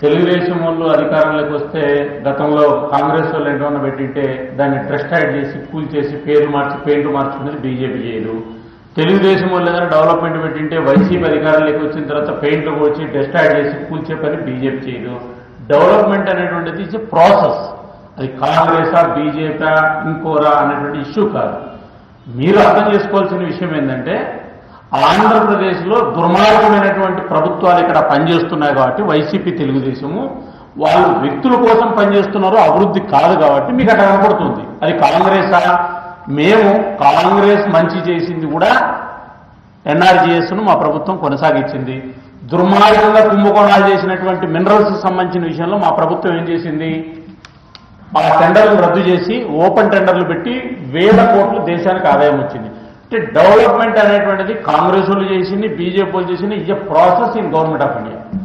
తెలుగుదేశం వాళ్ళు అధికారంలోకి వస్తే గతంలో కాంగ్రెస్ వాళ్ళు ఏంటన్నా పెట్టింటే దాన్ని ట్రస్ట్ యాడ్ చేసి కూల్ చేసి పేరు మార్చి పెయింట్ మార్చుకునేది బీజేపీ చేయదు తెలుగుదేశం వాళ్ళు ఏదైనా డెవలప్మెంట్ పెట్టింటే వైసీపీ అధికారంలోకి వచ్చిన తర్వాత పెయింట్ వచ్చి డస్ట్ యాడ్ చేసి కూల్చే పని బీజేపీ చేయదు డెవలప్మెంట్ అనేటువంటిది ఇట్స్ ప్రాసెస్ అది కాంగ్రెసా బీజేపీ ఇంకోరా అనేటువంటి ఇష్యూ కాదు మీరు అర్థం చేసుకోవాల్సిన విషయం ఏంటంటే ఆంధ్రప్రదేశ్లో దుర్మార్గమైనటువంటి ప్రభుత్వాలు ఇక్కడ పనిచేస్తున్నాయి కాబట్టి వైసీపీ తెలుగుదేశము వాళ్ళు వ్యక్తుల కోసం పనిచేస్తున్నారు అభివృద్ధి కాదు కాబట్టి మీకు అట్లా కనపడుతుంది అది కాంగ్రెసా మేము కాంగ్రెస్ మంచి చేసింది కూడా ఎన్ఆర్జీఎస్ను మా ప్రభుత్వం కొనసాగించింది దుర్మార్గంగా కుంభకోణాలు చేసినటువంటి మినరల్స్ సంబంధించిన విషయంలో మా ప్రభుత్వం ఏం చేసింది ఆ టెండర్లు రద్దు చేసి ఓపెన్ టెండర్లు పెట్టి వేల కోట్లు దేశానికి ఆదాయం వచ్చింది అంటే డెవలప్మెంట్ అనేటువంటిది కాంగ్రెస్ వాళ్ళు చేసింది బీజేపీ వాళ్ళు చేసింది is process in government of India